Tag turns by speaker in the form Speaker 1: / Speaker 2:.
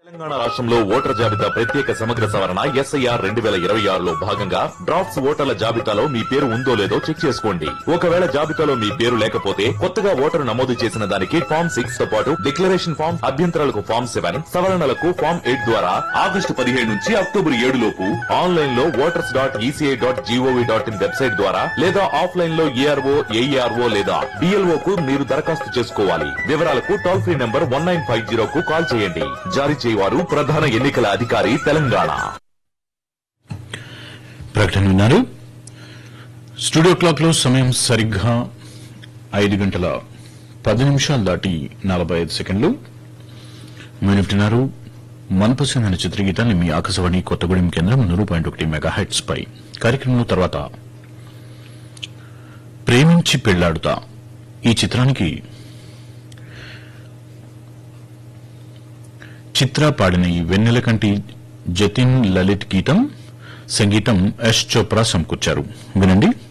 Speaker 1: తెలంగాణ రాష్ట్రంలో ఓటర్ జాబితా ప్రత్యేక సమగ్ర సవరణ ఎస్ఐఆర్ రెండు వేల ఇరవై ఆరులో భాగంగా డ్రాఫ్ట్స్ ఓటర్ల జాబితాలో మీ పేరు ఉందో లేదో చెక్ చేసుకోండి ఒకవేళ జాబితాలో మీ పేరు లేకపోతే కొత్తగా ఓటరు నమోదు చేసిన దానికి ఫామ్ సిక్స్ తో పాటు డిక్లరేషన్ ఫామ్ అభ్యంతరాలకు ఫామ్ సెవెన్ సవరణలకు ఫామ్ ఎయిట్ ద్వారా ఆగస్టు పదిహేడు నుంచి అక్టోబర్ ఏడు లోపు ఆన్లైన్ లో voters dot ECI dot GOV dot in website ద్వారా లేదా ఆఫ్లైన్ లో ఏఆర్ఓ ఏఈఆర్ఓ లేదా డిఎల్ఓ కు మీరు దరఖాస్తు చేసుకోవాలి వివరాలకు toll free number one nine five zero కు కాల్ చేయండి జారీ చేయవారు ప్రధాన ఎన్నికల అధికారి తెలంగాణ
Speaker 2: ప్రకటన విన్నారు స్టూడియో క్లాక్ లో సమయం సరిగ్గా ఐదు గంటల పది నిమిషాలు దాటి నలభై ఐదు సెకండ్లు మీరు వింటున్నారు మనపసందైన చిత్రగీతాన్ని మీ ఆకాశవాణి కొత్తగూడెం కేంద్రం నూరు పాయింట్ ఒకటి మెగా హెడ్స్ పై కార్యక్రమంలో తర్వాత ప్రేమించి పెళ్లాడుతా ఈ చిత్రానికి చిత్ర పాడిన ఈ వెన్నెల కంటి జతిన్ లలిత్ గీతం సంగీతం ఎస్ చోప్రా సమకూర్చారు వినండి